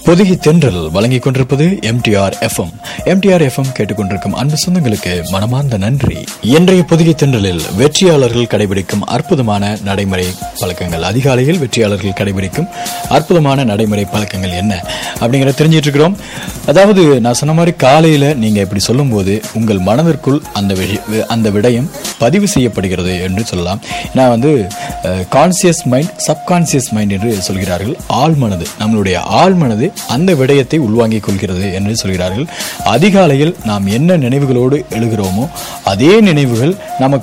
பொதுகி தென்றல் வழங்கிக் கொண்டிருப்பது எம்டிஆர் எஃப்எம் எம்டிஆர் எஃப்எம் கேட்டுக்கொண்டிருக்கும் அன்பு சொந்தங்களுக்கு மனமார்ந்த நன்றி இன்றைய பொதுகி தென்றலில் வெற்றியாளர்கள் கடைபிடிக்கும் அற்புதமான நடைமுறை பழக்கங்கள் அதிகாலையில் வெற்றியாளர்கள் கடைபிடிக்கும் அற்புதமான நடைமுறை பழக்கங்கள் என்ன அப்படிங்கிற தெரிஞ்சிட்டு இருக்கிறோம் அதாவது நான் சொன்ன மாதிரி காலையில நீங்க இப்படி சொல்லும்போது உங்கள் மனதிற்குள் அந்த விஷய- அந்த விடயம் பதிவு செய்யப்படுகிறது என்று சொல்லலாம் நான் வந்து கான்சியஸ் மைண்ட் சப்கான்சியஸ் மைண்ட் என்று சொல்கிறார்கள் ஆழ் மனது நம்மளுடைய ஆழ் மனது அந்த விடயத்தை உள்வாங்கிக் கொள்கிறது என்று சொல்கிறார்கள் அதிகாலையில் நாம் என்ன நினைவுகளோடு எழுகிறோமோ அதே நினைவுகள் நமக்கு